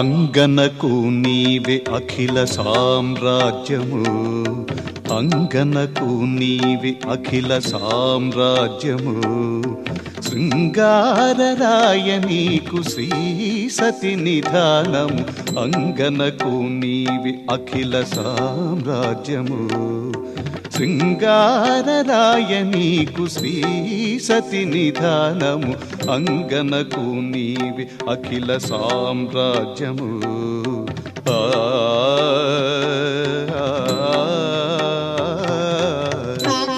అంగనకు నీవే అఖిల సామ్రాజ్యము అంగనకు నీవే అఖిల సామ్రాజ్యము శృంగారరాయ నీకు శ్రీ సతి నిధానము అంగనకు నీవి అఖిల సామ్రాజ్యము శృంగారరాయ నీకు శ్రీ సతి నిధానము అంగనకు నీవి అఖిల సామ్రాజ్యము ఆ, ఆ, ఆ.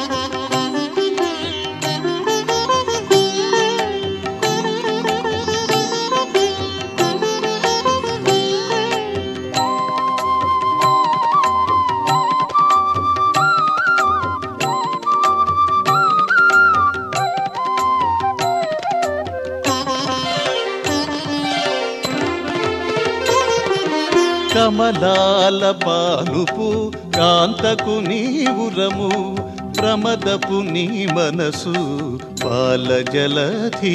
కమలాల పాలుపు కాంతకు నీవురము ప్రమదపు నీ మనసు పాల జలధి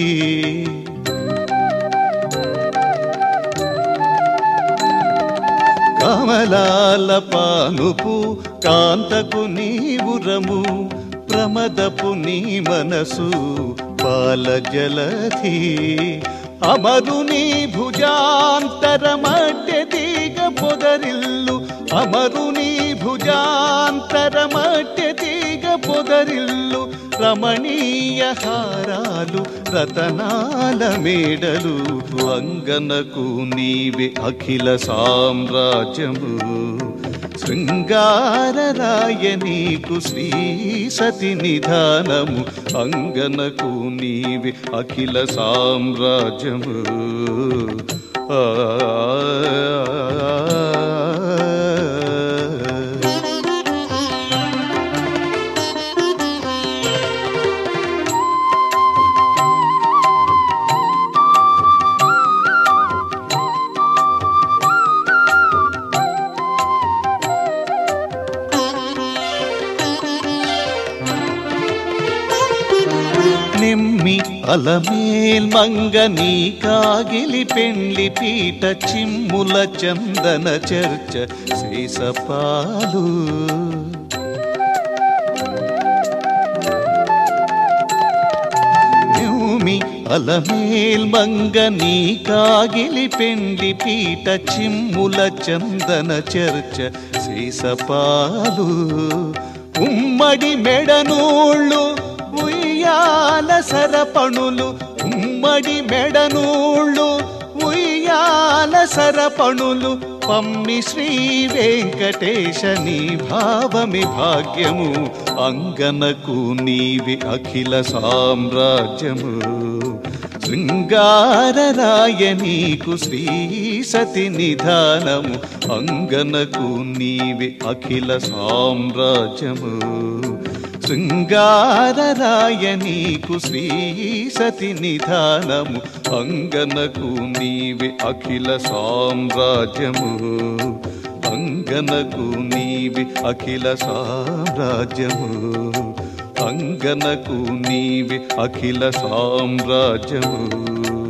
కమలాల పాలుపు కాంతకు నీవురము ప్రమదపు నీ మనసు పాల జలధి అమరుని భుజాంతరమట్టె తీగ పొదరిల్లు అమరుని భుజాంతరమట్టె తీగ పొదరిల్లు రమణీయ హారాలు రతనాల మేడలు అంగనకు నీవే అఖిల సామ్రాజ్యము శృంగారరాయ నీకు శ్రీ సతి నిధానము అంగనకు నీవి అఖిల సామ్రాజ్యము ఆ నిమ్మి అలమేల్ మంగ నీ కాగిలి పెండ్లి పీట చిమ్ముల చందన చర్చ శేషపాలు నిమ్మి అలమేల్ మంగ నీ కాగిలి పెండ్లి పీట చిమ్ముల చందన చర్చ శేషపాలు ఉమ్మడి మెడనూళ్ళు ఉయ్యాల సరపణులు ఉమ్మడి మెడనూళ్ళు ఉయ్యాల సరపణులు పమ్మి శ్రీ వెంకటేశ నీ భావమి భాగ్యము అంగనకు నీవి అఖిల సామ్రాజ్యము శృంగారరాయ నీకు శ్రీ సతి నిధానము అంగనకు నీవి అఖిల సామ్రాజ్యము శృంగారరాయ నీకు శ్రీ సతి నిధానము అంగనకు నీవి అఖిల సామ్రాజ్యము అంగనకు నీవి అఖిల సామ్రాజ్యము అంగనకు నీవి అఖిల సామ్రాజ్యము